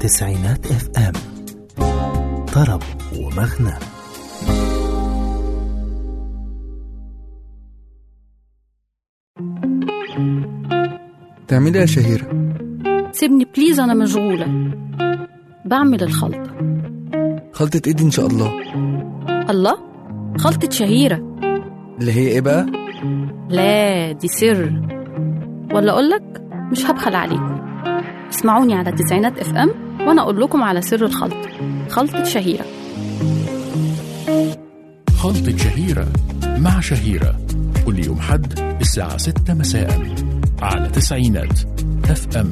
تسعينات اف ام طرب ومغنى تعملي إيه يا شهيرة سيبني بليز أنا مشغولة بعمل الخلطة خلطة ايدي ان شاء الله الله خلطة شهيرة اللي هي ايه بقى لا دي سر ولا أقولك مش هبخل عليكم اسمعوني على تسعينات اف ام وأنا أقول لكم على سر الخلطة خلطة شهيرة خلطة شهيرة مع شهيرة كل يوم حد الساعة 6 مساء على تسعينات اف ام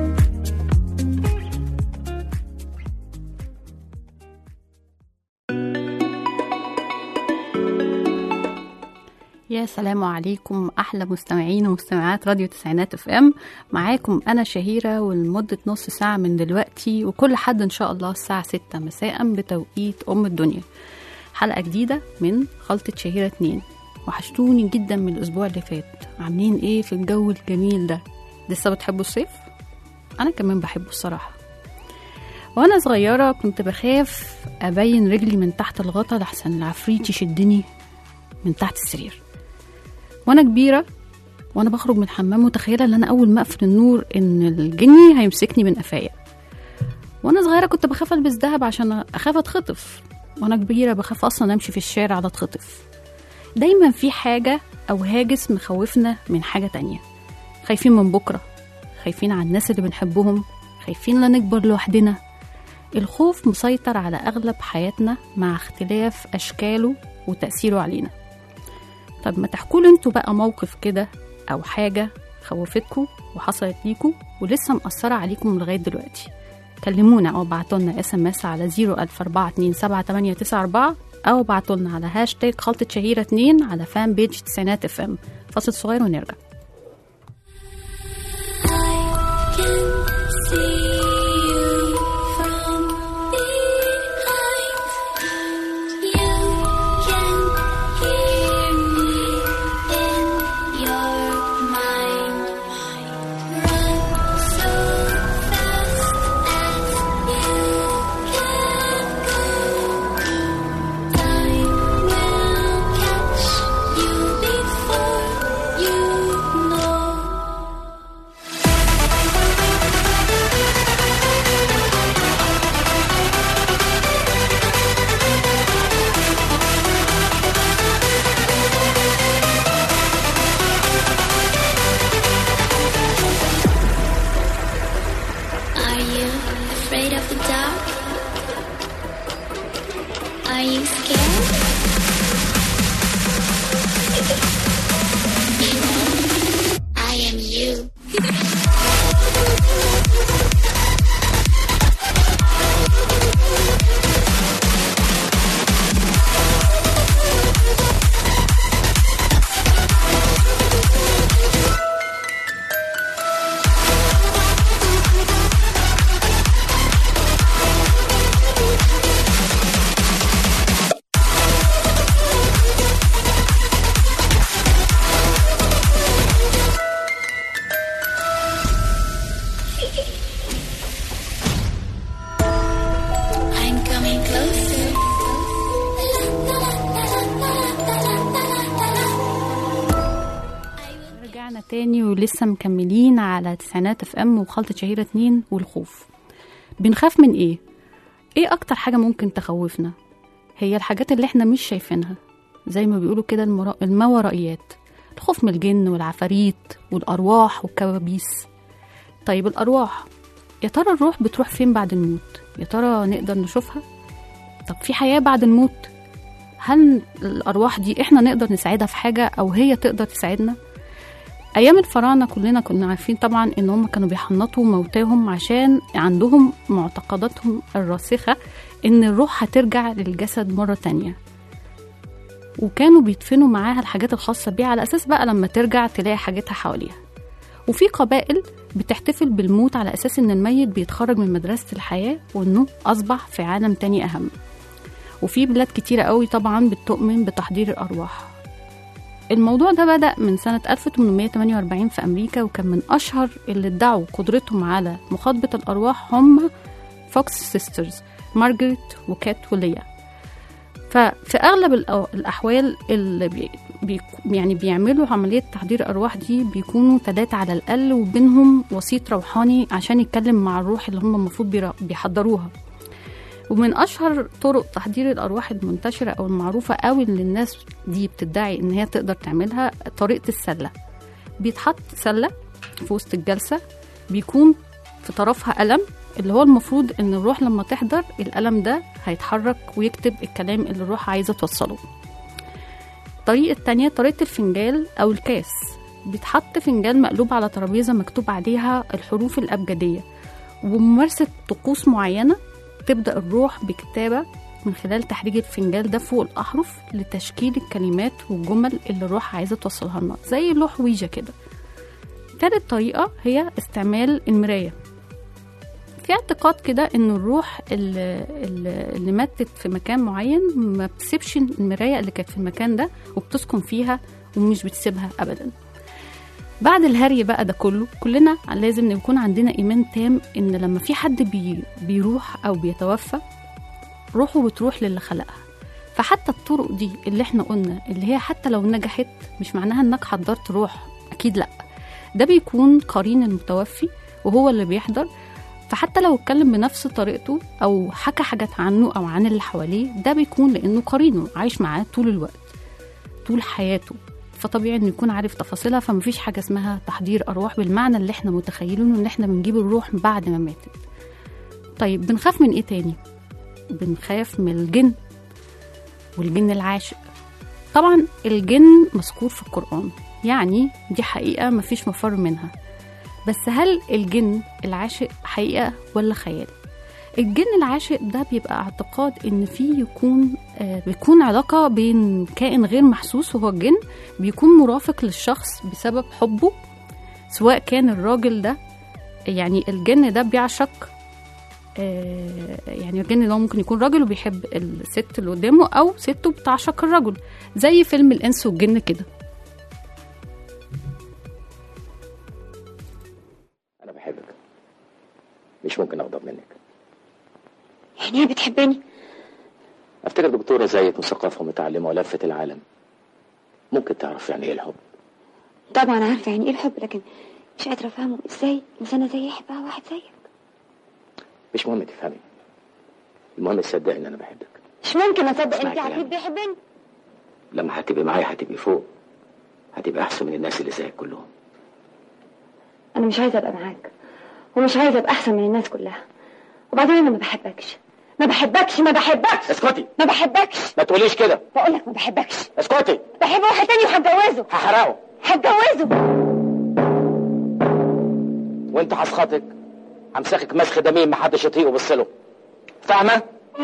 يا سلام عليكم أحلى مستمعين ومستمعات راديو تسعينات اف ام معاكم أنا شهيرة ولمدة نص ساعة من دلوقتي وكل حد إن شاء الله الساعة 6 مساء بتوقيت أم الدنيا حلقة جديدة من خلطة شهيرة اتنين وحشتوني جدا من الأسبوع اللي فات عاملين إيه في الجو الجميل ده لسه بتحبوا الصيف؟ أنا كمان بحبه الصراحة وأنا صغيرة كنت بخاف أبين رجلي من تحت الغطا لحسن العفريت يشدني من تحت السرير وانا كبيره وانا بخرج من الحمام متخيله ان انا اول ما اقفل النور ان الجني هيمسكني من قفايا وانا صغيره كنت بخاف البس دهب عشان اخاف اتخطف وانا كبيره بخاف اصلا امشي في الشارع لا اتخطف دايما في حاجه او هاجس مخوفنا من حاجه تانية خايفين من بكره خايفين على الناس اللي بنحبهم خايفين لا نكبر لوحدنا الخوف مسيطر على اغلب حياتنا مع اختلاف اشكاله وتاثيره علينا طب ما تحكوا لي انتوا بقى موقف كده او حاجه خوفتكم وحصلت ليكم ولسه مأثره عليكم لغايه دلوقتي كلمونا او ابعتوا لنا اس ام اس على 004278894 او ابعتوا لنا على هاشتاج خلطة شهيرة 2 على فان بيج تسعينات اف ام فاصل صغير ونرجع You know Are you afraid of the dark? Are you scared? I am you. I'm coming closer. رجعنا تاني ولسه مكملين على تسعينات اف ام وخلطة شهيرة اتنين والخوف بنخاف من ايه؟ ايه اكتر حاجة ممكن تخوفنا؟ هي الحاجات اللي احنا مش شايفينها زي ما بيقولوا كده المرا- الماورائيات الخوف من الجن والعفاريت والارواح والكوابيس طيب الارواح يا ترى الروح بتروح فين بعد الموت؟ يا ترى نقدر نشوفها؟ طب في حياة بعد الموت؟ هل الأرواح دي إحنا نقدر نساعدها في حاجة أو هي تقدر تساعدنا؟ ايام الفراعنه كلنا كنا عارفين طبعا ان هم كانوا بيحنطوا موتاهم عشان عندهم معتقداتهم الراسخه ان الروح هترجع للجسد مره تانية وكانوا بيدفنوا معاها الحاجات الخاصه بيها على اساس بقى لما ترجع تلاقي حاجتها حواليها وفي قبائل بتحتفل بالموت على اساس ان الميت بيتخرج من مدرسه الحياه وانه اصبح في عالم تاني اهم وفي بلاد كتيرة قوي طبعا بتؤمن بتحضير الأرواح الموضوع ده بدأ من سنة 1848 في أمريكا وكان من أشهر اللي ادعوا قدرتهم على مخاطبة الأرواح هم الفوكس سيسترز مارجريت وكات وليا ففي اغلب الأو- الاحوال اللي بي بي يعني بيعملوا عمليه تحضير ارواح دي بيكونوا ثلاثه على الاقل وبينهم وسيط روحاني عشان يتكلم مع الروح اللي هم المفروض بيرا- بيحضروها ومن اشهر طرق تحضير الارواح المنتشره او المعروفه قوي اللي الناس دي بتدعي ان هي تقدر تعملها طريقه السله بيتحط سله في وسط الجلسه بيكون في طرفها قلم اللي هو المفروض ان الروح لما تحضر القلم ده هيتحرك ويكتب الكلام اللي الروح عايزه توصله الطريقة التانية طريقة الفنجال أو الكاس بيتحط فنجان مقلوب على ترابيزة مكتوب عليها الحروف الأبجدية وبممارسة طقوس معينة تبدأ الروح بكتابة من خلال تحريك الفنجان ده فوق الأحرف لتشكيل الكلمات والجمل اللي الروح عايزة توصلها لنا زي لوح ويجا كده تالت طريقة هي استعمال المراية في اعتقاد كده ان الروح اللي, اللي اللي ماتت في مكان معين ما بتسيبش المرايه اللي كانت في المكان ده وبتسكن فيها ومش بتسيبها ابدا بعد الهري بقى ده كله كلنا لازم يكون عندنا ايمان تام ان لما في حد بي بيروح او بيتوفى روحه بتروح للي خلقها فحتى الطرق دي اللي احنا قلنا اللي هي حتى لو نجحت مش معناها انك حضرت روح اكيد لا ده بيكون قرين المتوفي وهو اللي بيحضر فحتى لو اتكلم بنفس طريقته او حكى حاجات عنه او عن اللي حواليه ده بيكون لانه قرينه عايش معاه طول الوقت طول حياته فطبيعي انه يكون عارف تفاصيلها فمفيش حاجه اسمها تحضير ارواح بالمعنى اللي احنا متخيلينه ان احنا بنجيب الروح بعد ما ماتت طيب بنخاف من ايه تاني بنخاف من الجن والجن العاشق طبعا الجن مذكور في القرآن يعني دي حقيقة مفيش مفر منها بس هل الجن العاشق حقيقة ولا خيال؟ الجن العاشق ده بيبقى اعتقاد ان فيه يكون آه بيكون علاقة بين كائن غير محسوس وهو الجن بيكون مرافق للشخص بسبب حبه سواء كان الراجل ده يعني الجن ده بيعشق آه يعني الجن ده ممكن يكون راجل وبيحب الست اللي قدامه او ست بتعشق الرجل زي فيلم الانس والجن كده أنا بحبك مش ممكن أغضب منك يعني ايه بتحبني أفتكر دكتورة زيك مثقفة ومتعلمة ولفت العالم ممكن تعرف يعني إيه الحب طبعا عارفه يعني ايه الحب لكن مش قادره افهمه ازاي انسانه زي يحبها واحد زيك مش مهم تفهمي المهم تصدقي إن أنا بحبك مش ممكن اصدق اسمعي انت كلامي. عفيف بيحبني لما هتبقي معايا هتبقي فوق هتبقى أحسن من الناس اللي زيك كلهم انا مش عايزه ابقى معاك ومش عايزه ابقى احسن من الناس كلها وبعدين انا ما بحبكش ما بحبكش ما بحبكش اسكتي ما بحبكش ما تقوليش كده بقول لك ما بحبكش اسكتي بحب واحد تاني وهتجوزه هحرقه هتجوزه وانت هسخطك همسكك مسخ دميم محدش يطيقه بصله فاهمة؟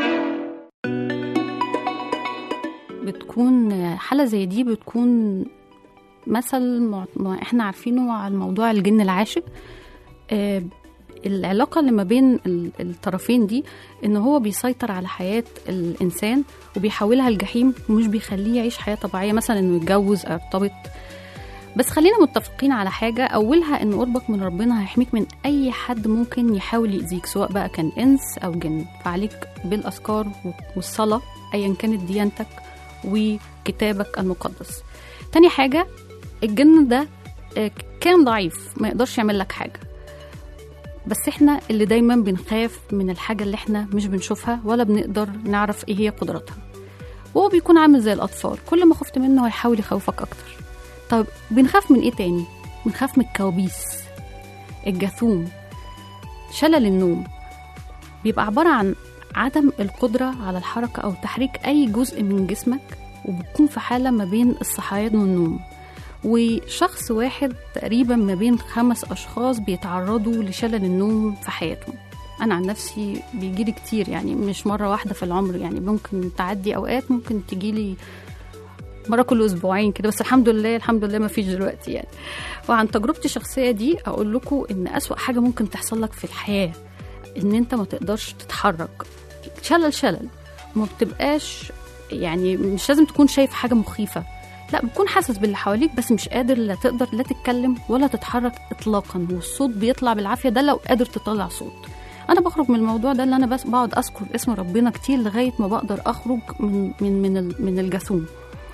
بتكون حالة زي دي بتكون مثل مع... ما احنا عارفينه على موضوع الجن العاشق آه العلاقة اللي ما بين ال- الطرفين دي ان هو بيسيطر على حياة الانسان وبيحولها لجحيم ومش بيخليه يعيش حياة طبيعية مثلا انه يتجوز او يرتبط بس خلينا متفقين على حاجة أولها إن قربك من ربنا هيحميك من أي حد ممكن يحاول يأذيك سواء بقى كان إنس أو جن فعليك بالأذكار والصلاة أيا كانت ديانتك وكتابك المقدس تاني حاجة الجن ده آه، كان ضعيف ما يقدرش يعمل لك حاجة بس احنا اللي دايما بنخاف من الحاجة اللي احنا مش بنشوفها ولا بنقدر نعرف ايه هي قدراتها وهو بيكون عامل زي الأطفال كل ما خفت منه هيحاول يخوفك أكتر طب بنخاف من ايه تاني بنخاف من الكوابيس الجاثوم شلل النوم بيبقى عبارة عن عدم القدرة على الحركة أو تحريك أي جزء من جسمك وبتكون في حالة ما بين الصحيان والنوم وشخص واحد تقريبا ما بين خمس أشخاص بيتعرضوا لشلل النوم في حياتهم أنا عن نفسي بيجيلي كتير يعني مش مرة واحدة في العمر يعني ممكن تعدي أوقات ممكن تجيلي مرة كل أسبوعين كده بس الحمد لله الحمد لله ما فيش دلوقتي يعني وعن تجربتي الشخصية دي أقول لكم إن أسوأ حاجة ممكن تحصل لك في الحياة إن أنت ما تقدرش تتحرك شلل شلل وما بتبقاش يعني مش لازم تكون شايف حاجة مخيفة لا بتكون حاسس باللي حواليك بس مش قادر لا تقدر لا تتكلم ولا تتحرك اطلاقا والصوت بيطلع بالعافيه ده لو قادر تطلع صوت انا بخرج من الموضوع ده اللي انا بس بقعد اذكر اسم ربنا كتير لغايه ما بقدر اخرج من من من ال- من الجاثوم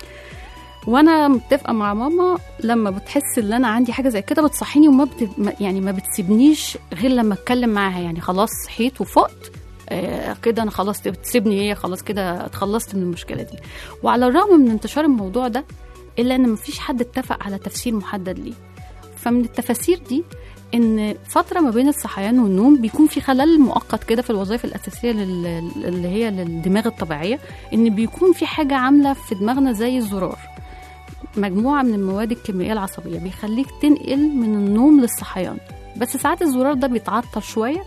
وانا متفقه مع ماما لما بتحس ان انا عندي حاجه زي كده بتصحيني وما بت... ما- يعني ما بتسيبنيش غير لما اتكلم معاها يعني خلاص صحيت وفقت آه كده انا خلاص تسيبني هي خلاص كده اتخلصت من المشكله دي وعلى الرغم من انتشار الموضوع ده الا ان مفيش حد اتفق على تفسير محدد ليه فمن التفاسير دي ان فتره ما بين الصحيان والنوم بيكون في خلل مؤقت كده في الوظائف الاساسيه لل- اللي هي للدماغ الطبيعيه ان بيكون في حاجه عامله في دماغنا زي الزرار مجموعه من المواد الكيميائيه العصبيه بيخليك تنقل من النوم للصحيان بس ساعات الزرار ده بيتعطل شويه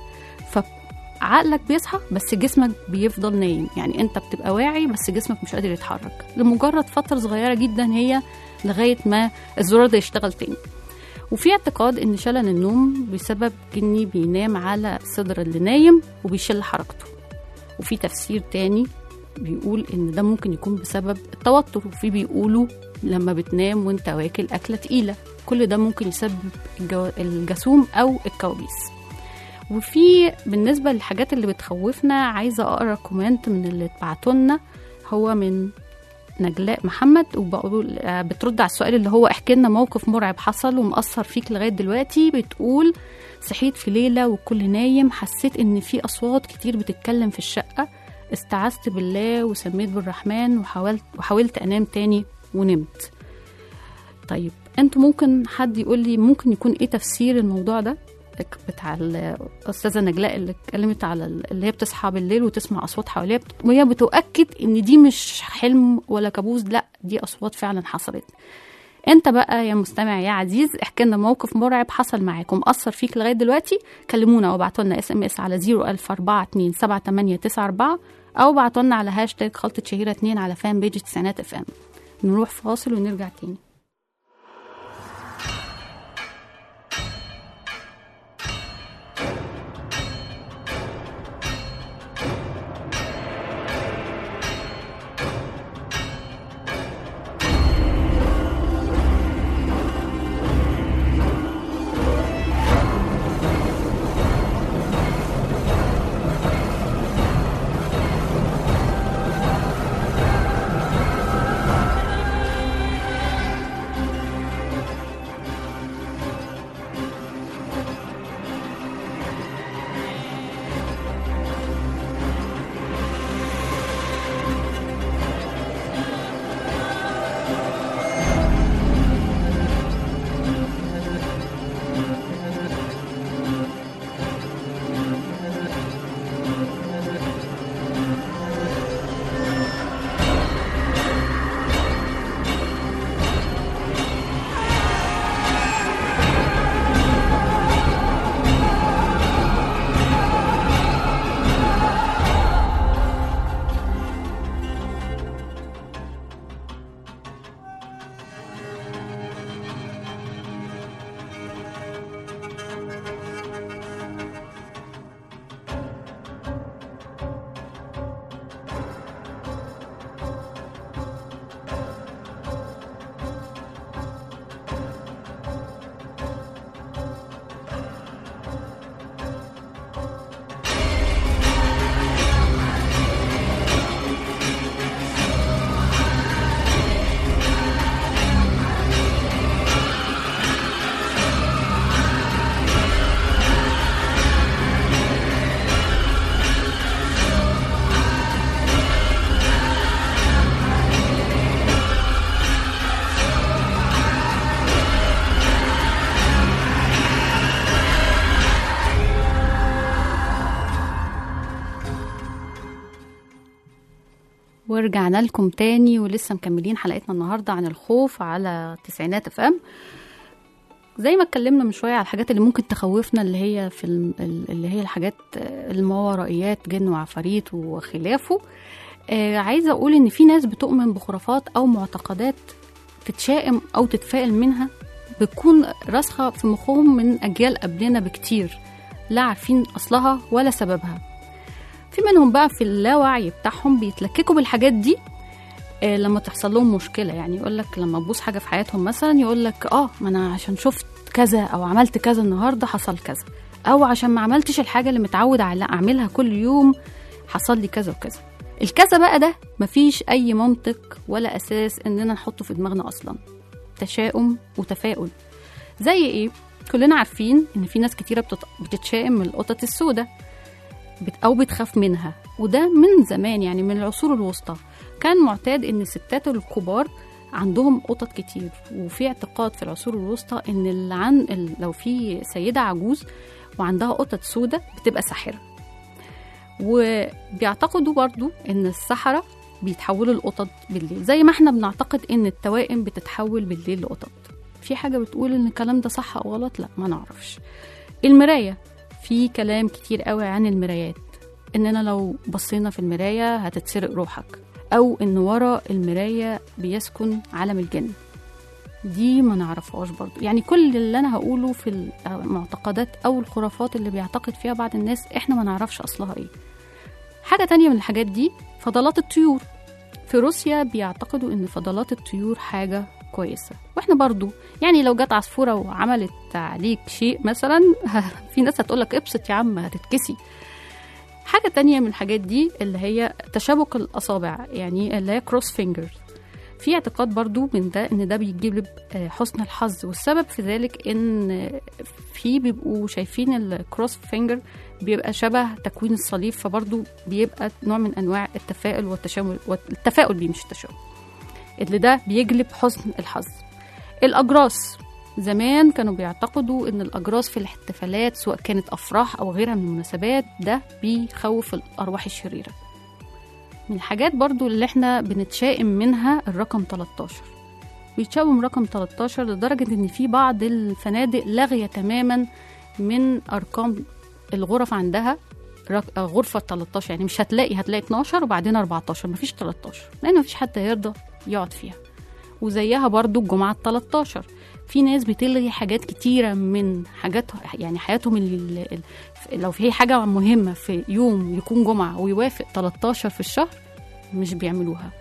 فعقلك بيصحى بس جسمك بيفضل نايم يعني انت بتبقى واعي بس جسمك مش قادر يتحرك لمجرد فتره صغيره جدا هي لغايه ما الزرار ده يشتغل تاني وفي اعتقاد ان شلل النوم بسبب جني بينام على صدر اللي نايم وبيشل حركته وفي تفسير تاني بيقول ان ده ممكن يكون بسبب التوتر وفي بيقولوا لما بتنام وانت واكل اكله تقيله كل ده ممكن يسبب الجو... الجاسوم او الكوابيس وفي بالنسبه للحاجات اللي بتخوفنا عايزه اقرا كومنت من اللي اتبعتوا لنا هو من نجلاء محمد وبقول آه، بترد على السؤال اللي هو احكي لنا موقف مرعب حصل ومأثر فيك لغايه دلوقتي بتقول صحيت في ليله والكل نايم حسيت ان في اصوات كتير بتتكلم في الشقه استعذت بالله وسميت بالرحمن وحاولت وحاولت انام تاني ونمت طيب انتوا ممكن حد يقول لي ممكن يكون ايه تفسير الموضوع ده بتاع الاستاذه نجلاء اللي اتكلمت على ال- اللي هي بتصحى بالليل وتسمع اصوات حواليها بت- وهي بتؤكد ان دي مش حلم ولا كابوس لا دي اصوات فعلا حصلت انت بقى يا مستمع يا عزيز احكي لنا موقف مرعب حصل معاك ومأثر فيك لغايه دلوقتي كلمونا وابعتوا لنا اس ام اس على 01042 او ابعتوا لنا على هاشتاج خلطه شهيره 2 على فان بيج تسعينات اف ام نروح فاصل ونرجع تاني ورجعنا لكم تاني ولسه مكملين حلقتنا النهارده عن الخوف على تسعينات اف ام زي ما اتكلمنا من شويه على الحاجات اللي ممكن تخوفنا اللي هي في الم- اللي هي الحاجات الماورائيات جن وعفاريت وخلافه آه عايزه اقول ان في ناس بتؤمن بخرافات او معتقدات تتشائم او تتفائل منها بتكون راسخه في مخهم من اجيال قبلنا بكتير لا عارفين اصلها ولا سببها في منهم بقى في اللاوعي بتاعهم بيتلككوا بالحاجات دي آه، لما تحصل لهم مشكله يعني يقول لك لما تبوظ حاجه في حياتهم مثلا يقول لك اه ما انا عشان شفت كذا او عملت كذا النهارده حصل كذا او عشان ما عملتش الحاجه اللي متعود على اعملها كل يوم حصل لي كذا وكذا الكذا بقى ده مفيش اي منطق ولا اساس اننا نحطه في دماغنا اصلا تشاؤم وتفاؤل زي ايه كلنا عارفين ان في ناس كتيره بتت... بتتشائم من القطط السوداء بت... او بتخاف منها وده من زمان يعني من العصور الوسطى كان معتاد ان الستات الكبار عندهم قطط كتير وفي اعتقاد في العصور الوسطى ان اللي عن ال- لو في سيده عجوز وعندها قطط سوداء بتبقى ساحره وبيعتقدوا برضو ان السحرة بيتحولوا لقطط بالليل زي ما احنا بنعتقد ان التوائم بتتحول بالليل لقطط في حاجة بتقول ان الكلام ده صح او غلط لا ما نعرفش المراية في كلام كتير قوي عن المرايات اننا لو بصينا في المراية هتتسرق روحك او ان ورا المراية بيسكن عالم الجن دي ما نعرفهاش برضو يعني كل اللي انا هقوله في المعتقدات او الخرافات اللي بيعتقد فيها بعض الناس احنا ما نعرفش اصلها ايه حاجة تانية من الحاجات دي فضلات الطيور في روسيا بيعتقدوا ان فضلات الطيور حاجة كويسة واحنا برضو يعني لو جت عصفورة وعملت عليك شيء مثلا في ناس هتقولك ابسط يا عم هتتكسي حاجة تانية من الحاجات دي اللي هي تشابك الأصابع يعني اللي هي كروس فينجر في اعتقاد برضو من ده ان ده بيجيب آه، حسن الحظ والسبب في ذلك ان آه، في بيبقوا شايفين الكروس فينجر بيبقى شبه تكوين الصليب فبرضو بيبقى نوع من انواع التفاؤل والتشاؤم والتفاؤل بيه مش التشاؤم اللي ده بيجلب حسن الحظ الاجراس زمان كانوا بيعتقدوا ان الاجراس في الاحتفالات سواء كانت افراح او غيرها من المناسبات ده بيخوف الارواح الشريره من الحاجات برضو اللي احنا بنتشائم منها الرقم 13 بيتشائم رقم 13 لدرجة ان في بعض الفنادق لاغية تماما من ارقام الغرف عندها رق- آه، غرفة 13 يعني مش هتلاقي هتلاقي 12 وبعدين 14 مفيش 13 لان مفيش حد هيرضى يقعد فيها وزيها برضو الجمعة 13 في ناس بتلغي حاجات كتيرة من حاجات يعني حياتهم اللي اللي- لو في حاجة مهمة في يوم يكون جمعة ويوافق 13 في الشهر مش بيعملوها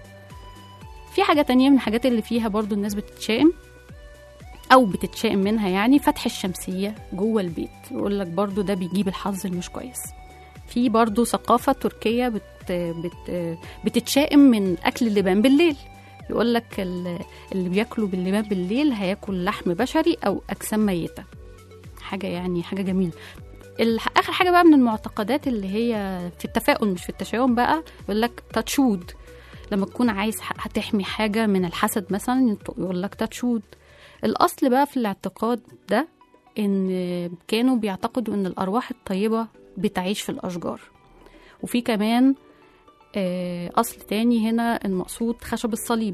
في حاجة تانية من الحاجات اللي فيها برضو الناس بتتشائم أو بتتشائم منها يعني فتح الشمسية جوه البيت يقول لك برضو ده بيجيب الحظ المش كويس في برضو ثقافة تركية بت بت بتتشائم من أكل اللبان بالليل يقول لك اللي بياكلوا باللبان بالليل هياكل لحم بشري أو أجسام ميتة حاجة يعني حاجة جميلة الح- اخر حاجه بقى من المعتقدات اللي هي في التفاؤل مش في التشاؤم بقى يقول لك تاتشود لما تكون عايز ح- هتحمي حاجه من الحسد مثلا يقول لك تاتشود الاصل بقى في الاعتقاد ده ان كانوا بيعتقدوا ان الارواح الطيبه بتعيش في الاشجار وفي كمان آه، اصل تاني هنا المقصود خشب الصليب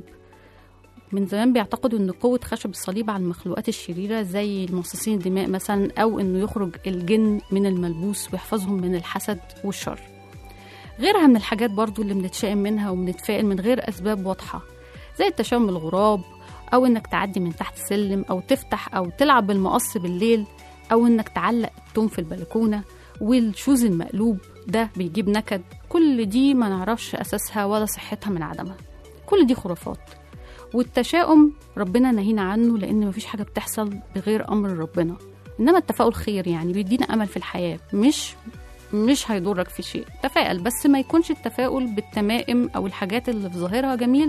من زمان بيعتقدوا ان قوه خشب الصليب على المخلوقات الشريره زي مصاصين الدماء مثلا او انه يخرج الجن من الملبوس ويحفظهم من الحسد والشر غيرها من الحاجات برضو اللي بنتشائم منها وبنتفائل من غير اسباب واضحه زي التشاؤم الغراب او انك تعدي من تحت سلم او تفتح او تلعب بالمقص بالليل او انك تعلق التوم في البلكونه والشوز المقلوب ده بيجيب نكد كل دي ما نعرفش اساسها ولا صحتها من عدمها كل دي خرافات والتشاؤم ربنا نهينا عنه لان مفيش حاجه بتحصل بغير امر ربنا انما التفاؤل خير يعني بيدينا امل في الحياه مش مش هيضرك في شيء تفائل بس ما يكونش التفاؤل بالتمائم او الحاجات اللي في ظاهرها جميل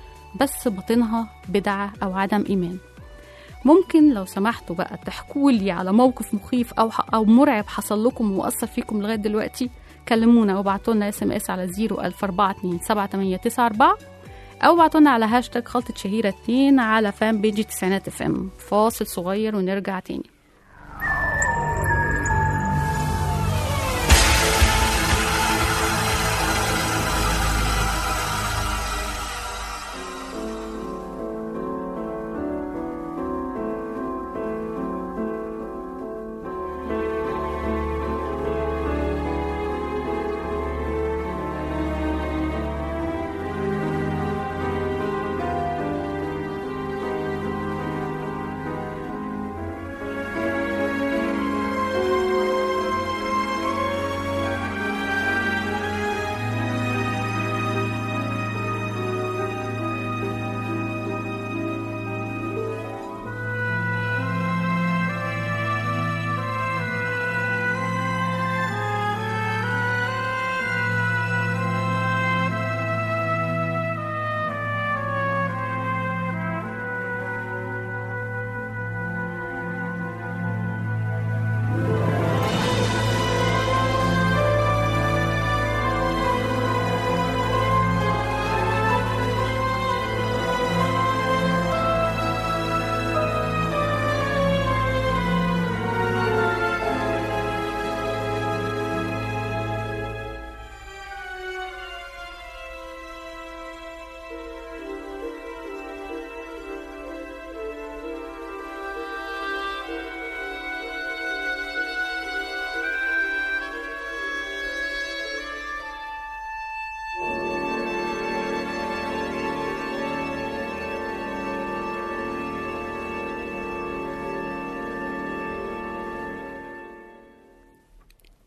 بس باطنها بدعه او عدم ايمان ممكن لو سمحتوا بقى تحكوا لي على موقف مخيف او او مرعب حصل لكم واثر فيكم لغايه دلوقتي كلمونا وابعتوا لنا اس ام اس على 004278994 او ابعتوا لنا على هاشتاج خلطة شهيرة 2 على فان بيج تسعينات اف ام فاصل صغير ونرجع تاني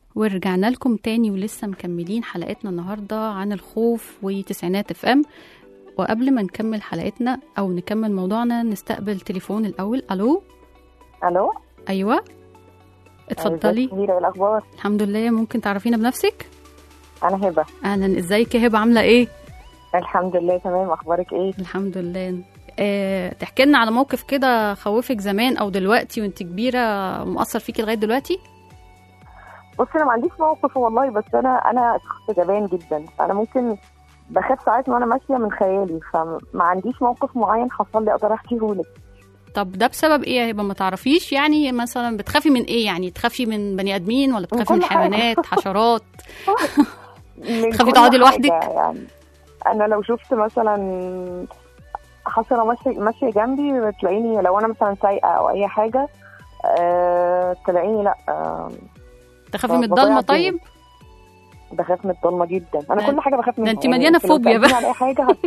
ورجعنا لكم تاني ولسه مكملين حلقتنا النهاردة عن الخوف وتسعينات اف ام وقبل ما نكمل حلقتنا او نكمل موضوعنا نستقبل تليفون الاول الو الو ايوه اتفضلي ازيك يا هيرة، ايه الاخبار الحمد لله ممكن تعرفينا بنفسك انا هبه اهلا ازيك يا هبه عامله ايه الحمد لله تمام اخبارك ايه الحمد لله أه تحكي لنا على موقف كده خوفك زمان او دلوقتي وانت كبيره ومأثر فيكي لغايه دلوقتي بصي انا ما عنديش موقف والله بس انا انا شخص جبان جدا فانا ممكن بخاف ساعات وانا ماشيه من خيالي فما عنديش موقف معين حصل لي اقدر احكيه لك طب ده بسبب ايه يا هبه ما تعرفيش يعني مثلا بتخافي من ايه يعني تخافي من بني ادمين ولا بتخافي من كل حاجة. حيوانات حشرات من تخافي كل تقعدي حاجة لوحدك؟ يعني انا لو شفت مثلا حشره ماشيه ماشيه جنبي تلاقيني لو انا مثلا سايقه او اي حاجه أه تلاقيني لا أه تخافي من بضيع الضلمه الدنيا. طيب بخاف من الضلمه جدا انا ده- كل حاجه بخاف منها انت مليانة انت لو فوبيا بقى. سألتيني على اي حاجه هت-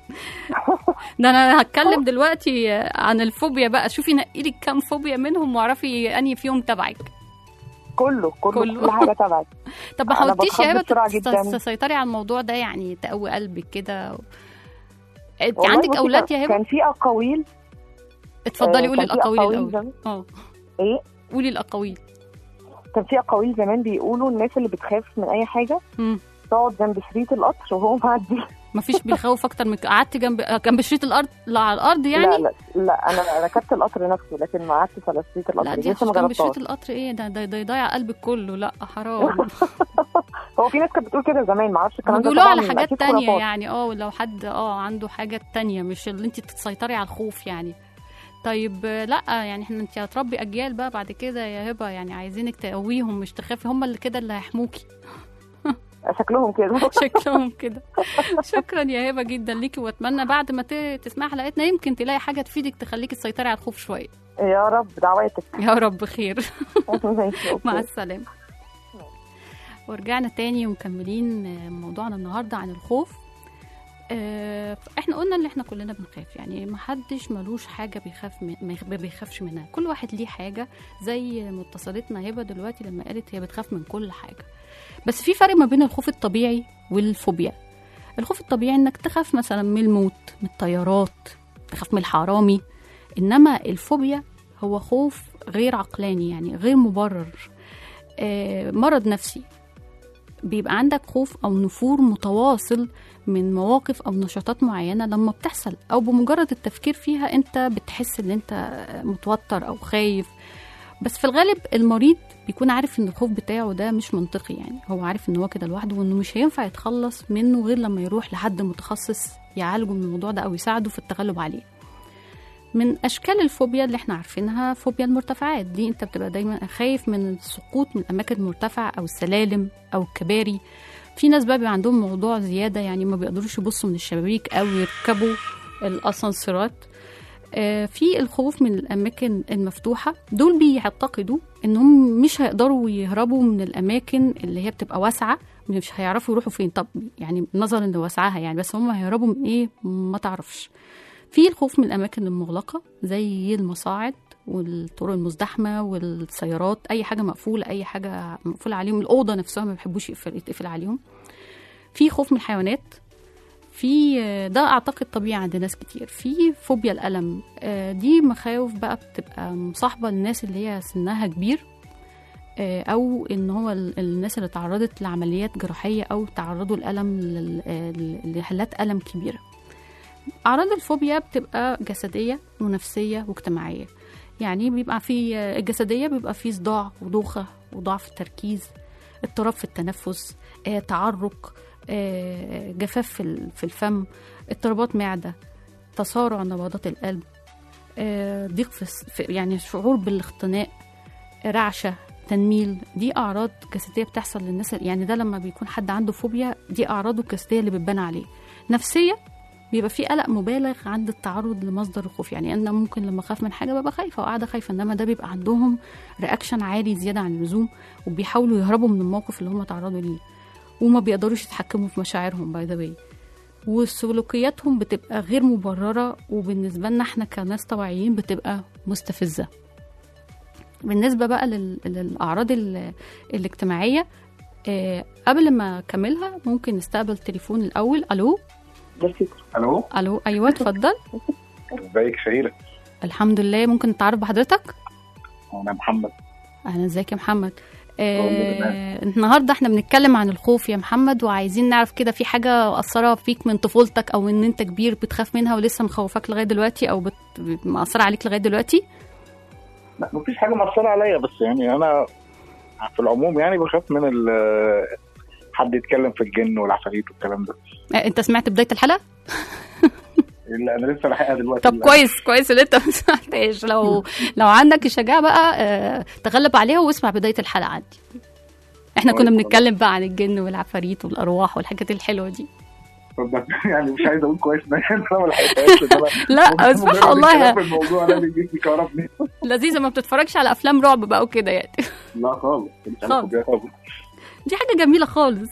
ده انا هتكلم دلوقتي عن الفوبيا بقى شوفي نقي لي كام فوبيا منهم واعرفي انهي فيهم تبعك كله كله كله. كل حاجه تبعك طب ما أنا حاولتيش يا بتخض هبه بسرعة تس- جداً. تسيطري على الموضوع ده يعني تقوي قلبك كده انت والله عندك بصي اولاد كان- يا هبه كان في اقاويل اتفضلي آه، قولي كان في الاقاويل أقاويل الاول زمان. اه ايه قولي الاقاويل كان في اقاويل زمان بيقولوا الناس اللي بتخاف من اي حاجه مم. تقعد جنب شريط القطر وهو معدي مفيش بيخوف اكتر من كده. قعدتي جنب جنب شريط الارض لا على الارض يعني لا لا لا انا ركبت القطر نفسه لكن ما قعدتش على شريط القطر لا دي لسه ما جنب شريط جربتهاش القطر ايه ده ده ده يضيع قلبك كله لا حرام هو في ناس كانت بتقول كده زمان ما اعرفش الكلام هم ده بيقولوا طبعا على حاجات أكيد تانية خرافات. يعني اه لو حد اه عنده حاجة تانية مش اللي انت تسيطري على الخوف يعني طيب آه، لا يعني احنا انت هتربي اجيال بقى بعد كده يا هبه يعني عايزينك تقويهم مش تخافي هم اللي كده اللي هيحموكي شكلهم كده شكلهم كده شكرا يا هبه جدا ليكي واتمنى بعد ما ت- تسمعي حلقتنا يمكن تلاقي حاجه تفيدك تخليكي تسيطري على الخوف شويه يا رب دعواتك يا رب خير ماشي، أوكي. مع السلامة ورجعنا تاني ومكملين آه، موضوعنا النهاردة عن الخوف آه، احنا قلنا ان احنا كلنا بنخاف يعني ما حدش ملوش حاجة بيخاف من ما يخ- ما بيخافش منها كل واحد ليه حاجة زي متصلتنا هبة دلوقتي لما قالت هي بتخاف من كل حاجة بس في فرق ما بين الخوف الطبيعي والفوبيا الخوف الطبيعي انك تخاف مثلا من الموت من الطيارات تخاف من الحرامي انما الفوبيا هو خوف غير عقلاني يعني غير مبرر آه، مرض نفسي بيبقى عندك خوف او نفور متواصل من مواقف او نشاطات معينه لما بتحصل او بمجرد التفكير فيها انت بتحس ان انت متوتر او خايف بس في الغالب المريض بيكون عارف ان الخوف بتاعه ده مش منطقي يعني هو عارف ان هو كده لوحده وانه مش هينفع يتخلص منه غير لما يروح لحد متخصص يعالجه من الموضوع ده او يساعده في التغلب عليه من اشكال الفوبيا اللي احنا عارفينها فوبيا المرتفعات دي انت بتبقى دايما خايف من السقوط من الاماكن المرتفعه او السلالم او الكباري في ناس بقى بيبقى عندهم موضوع زياده يعني ما بيقدروش يبصوا من الشبابيك او يركبوا الاسانسيرات آه، في الخوف من الاماكن المفتوحه دول بيعتقدوا انهم مش هيقدروا يهربوا من الاماكن اللي هي بتبقى واسعه مش هيعرفوا يروحوا فين طب يعني نظرا لوسعها يعني بس هم هيهربوا من ايه ما تعرفش في الخوف من الاماكن المغلقه زي المصاعد والطرق المزدحمه والسيارات اي حاجه مقفوله اي حاجه مقفوله عليهم الاوضه نفسها ما بيحبوش يقفل يتقفل عليهم في خوف من الحيوانات في ده اعتقد طبيعي عند ناس كتير في فوبيا الالم آه، دي مخاوف بقى بتبقى مصاحبه للناس اللي هي سنها كبير آه، او ان هو ال- الناس اللي تعرضت لعمليات جراحيه او تعرضوا لالم لل- آه، لحالات الم كبيره اعراض الفوبيا بتبقى جسديه ونفسيه واجتماعيه يعني بيبقى في آه، الجسديه بيبقى في صداع ودوخه وضعف التركيز اضطراب في التنفس آه، تعرق آه، جفاف في ال- في الفم اضطرابات معده تسارع نبضات القلب آه، ضيق في الس- في- يعني شعور بالاختناق رعشه تنميل دي اعراض جسديه بتحصل للناس يعني ده لما بيكون حد عنده فوبيا دي اعراضه الجسديه اللي بتبان عليه نفسيه بيبقى في قلق مبالغ عند التعرض لمصدر الخوف يعني انا ممكن لما اخاف من حاجه ببقى خايفه وقاعده خايفه انما ده بيبقى عندهم رياكشن عالي زياده عن اللزوم وبيحاولوا يهربوا من الموقف اللي هم تعرضوا ليه وما بيقدروش يتحكموا في مشاعرهم باي ذا وسلوكياتهم بتبقى غير مبرره وبالنسبه لنا احنا كناس طبيعيين بتبقى مستفزه بالنسبه بقى لل- للاعراض ال- الاجتماعيه آه، قبل ما اكملها ممكن نستقبل تليفون الاول الو الو الو ايوه اتفضل ازيك شهيرة الحمد لله ممكن نتعرف بحضرتك انا محمد اهلا ازيك يا محمد والله آه النهارده احنا بنتكلم عن الخوف يا محمد وعايزين نعرف كده في حاجه مأثره فيك من طفولتك او ان انت كبير بتخاف منها ولسه مخوفاك لغايه دلوقتي او بت... مأثره عليك لغايه دلوقتي لا مفيش حاجة مأثرة عليا بس يعني انا في العموم يعني بخاف من ال- حد يتكلم في الجن والعفاريت والكلام ده آه انت سمعت بدايه الحلقه اللي انا لسه لاحقها دلوقتي طب كويس كويس ان انت ما سمعتهاش لو لو عندك الشجاعه بقى آه تغلب عليها واسمع بدايه الحلقه عندي احنا كنا كويس بنتكلم بقى عن الجن والعفاريت والارواح والحاجات الحلوه دي طب ده يعني مش عايز اقول كويس ان انا ما لحقتهاش إن أنا- لا بس مجرد والله الكلام في الموضوع ده بيجيب كهربني لذيذه ما بتتفرجش على افلام رعب بقى وكده يعني لا خالص مش خالص. عارف بيها خالص دي حاجه جميله خالص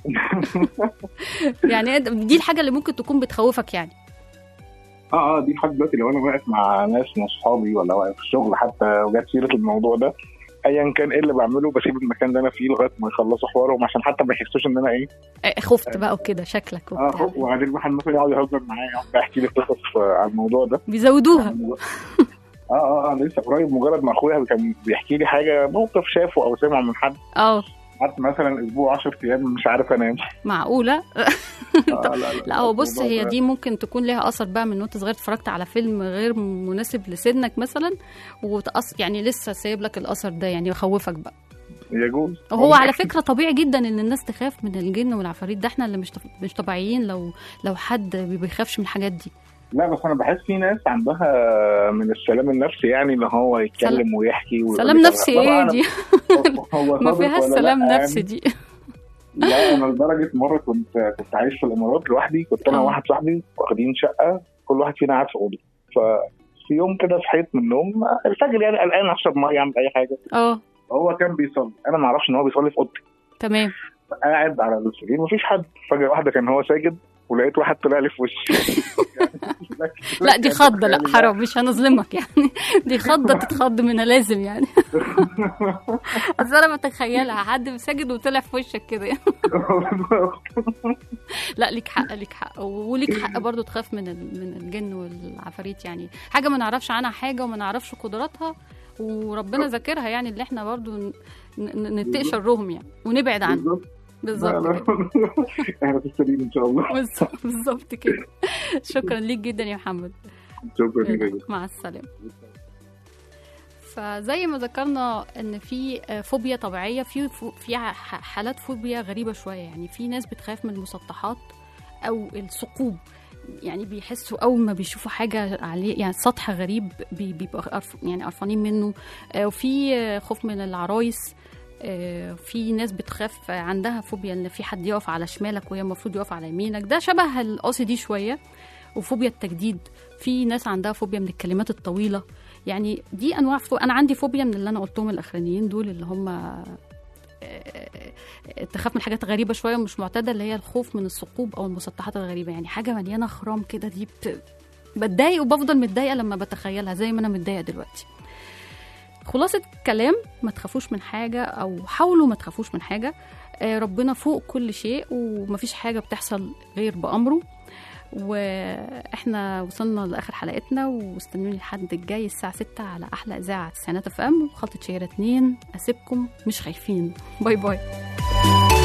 يعني دي الحاجه اللي ممكن تكون بتخوفك يعني اه اه دي لحد دلوقتي لو انا واقف مع ناس من اصحابي ولا واقف في الشغل حتى وجات سيره الموضوع ده ايا كان ايه اللي بعمله بسيب المكان اللي انا فيه لغايه ما يخلصوا حوارهم عشان حتى ما يحسوش ان انا ايه آه، خفت بقى وكده شكلك اه وبتاع وبعدين الواحد مثلا يقعد يهزر معايا يقعد يحكي لي قصص آه، عن الموضوع ده بيزودوها اه اه اه انا لسه قريب مجرد ما اخويا كان بيحكي لي حاجه موقف شافه او سمعه من حد اه قعدت مثلا اسبوع 10 ايام مش عارف انام معقوله آه لا, لا, لا هو بص الموضوع هي ده- دي ممكن تكون ليها اثر بقى من وانت صغير اتفرجت على فيلم غير مناسب لسنك مثلا وتأثر يعني لسه سايب لك الاثر ده يعني يخوفك بقى يجوز هو على فكره طبيعي جدا ان الناس تخاف من الجن والعفاريت ده احنا اللي مش طب- مش طبيعيين لو لو حد ما بيخافش من الحاجات دي لا بس انا بحس في ناس عندها من السلام النفسي يعني ان هو يتكلم ويحكي ويقول سلام لي نفسي طب ايه أنا- دي هو ما صادق فيهاش ولا سلام لأ؟ نفسي دي لا انا لدرجه مره كنت كنت عايش في الامارات لوحدي كنت انا آه. وواحد صاحبي واخدين شقه كل واحد فينا قاعد في اوضه ففي يوم كده صحيت من النوم الفجر يعني قلقان اشرب ميه اعمل اي حاجه اه هو كان بيصلي انا ما اعرفش ان هو بيصلي في اوضتي تمام قاعد على السرير مفيش حد فجاه واحده كان هو ساجد ولقيت واحد طلع لي في وشي لا دي خضه لا حرام مش هنظلمك يعني دي خضه تتخض منها لازم يعني بس انا بتخيلها حد ساجد وطلع في وشك كده يعني. لا ليك حق ليك حق وليك حق برضو تخاف من ال- من الجن والعفاريت يعني حاجه ما نعرفش عنها حاجه وما نعرفش قدراتها وربنا ذاكرها يعني اللي احنا برضو ن- ن- نتقي شرهم يعني ونبعد عنه بالظبط لا، بالظبط لا. كده احنا في السليم ان شاء الله بالظبط- بالظبط كده شكرا ليك جدا يا محمد شكرا لك مع السلامة فزي ما ذكرنا ان في آه، فوبيا طبيعيه في فو- في ح- حالات فوبيا غريبه شويه يعني في ناس بتخاف من المسطحات او الثقوب يعني بيحسوا اول ما بيشوفوا حاجه عليه يعني سطح غريب بي- بيبقوا قرف يعني قرفانين منه آه، وفي آه، خوف من العرايس آه، في ناس بتخاف عندها فوبيا ان في حد يقف على شمالك وهي المفروض يقف على يمينك ده شبه الاوسي دي شويه وفوبيا التجديد في ناس عندها فوبيا من الكلمات الطويله يعني دي انواع فو... انا عندي فوبيا من اللي انا قلتهم الاخرانيين دول اللي هم آه، آه، تخاف من حاجات غريبه شويه ومش معتاده اللي هي الخوف من الثقوب او المسطحات الغريبه يعني حاجه مليانه خرام كده دي بت... بتضايق وبفضل متضايقه لما بتخيلها زي ما انا متضايقه دلوقتي خلاصة الكلام ما تخافوش من حاجة أو حاولوا ما تخافوش من حاجة آه، ربنا فوق كل شيء ومفيش حاجة بتحصل غير بأمره واحنا وصلنا لاخر حلقتنا واستنوني لحد الجاي الساعه 6 على احلى اذاعه تسعينات اف ام خلطه شهيره 2 اسيبكم مش خايفين باي باي